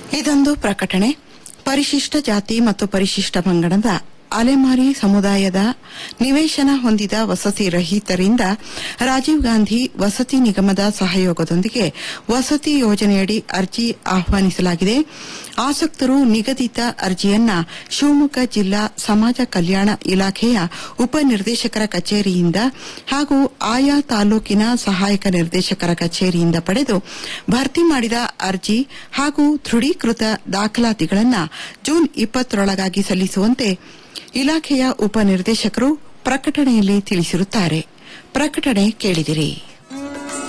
ಇದೊಂದು ಪ್ರಕಟಣೆ ಪರಿಶಿಷ್ಟ ಜಾತಿ ಮತ್ತು ಪರಿಶಿಷ್ಟ ಪಂಗಡದ ಅಲೆಮಾರಿ ಸಮುದಾಯದ ನಿವೇಶನ ಹೊಂದಿದ ವಸತಿ ರಹಿತರಿಂದ ರಾಜೀವ್ ಗಾಂಧಿ ವಸತಿ ನಿಗಮದ ಸಹಯೋಗದೊಂದಿಗೆ ವಸತಿ ಯೋಜನೆಯಡಿ ಅರ್ಜಿ ಆಹ್ವಾನಿಸಲಾಗಿದೆ ಆಸಕ್ತರು ನಿಗದಿತ ಅರ್ಜಿಯನ್ನ ಶಿವಮೊಗ್ಗ ಜಿಲ್ಲಾ ಸಮಾಜ ಕಲ್ಯಾಣ ಇಲಾಖೆಯ ಉಪನಿರ್ದೇಶಕರ ಕಚೇರಿಯಿಂದ ಹಾಗೂ ಆಯಾ ತಾಲೂಕಿನ ಸಹಾಯಕ ನಿರ್ದೇಶಕರ ಕಚೇರಿಯಿಂದ ಪಡೆದು ಭರ್ತಿ ಮಾಡಿದ ಅರ್ಜಿ ಹಾಗೂ ದೃಢೀಕೃತ ದಾಖಲಾತಿಗಳನ್ನು ಜೂನ್ ಇಪ್ಪತ್ತರೊಳಗಾಗಿ ಸಲ್ಲಿಸುವಂತೆ ಇಲಾಖೆಯ ಉಪನಿರ್ದೇಶಕರು ಪ್ರಕಟಣೆಯಲ್ಲಿ ತಿಳಿಸಿರುತ್ತಾರೆ ಪ್ರಕಟಣೆ ಕೇಳಿದಿರಿ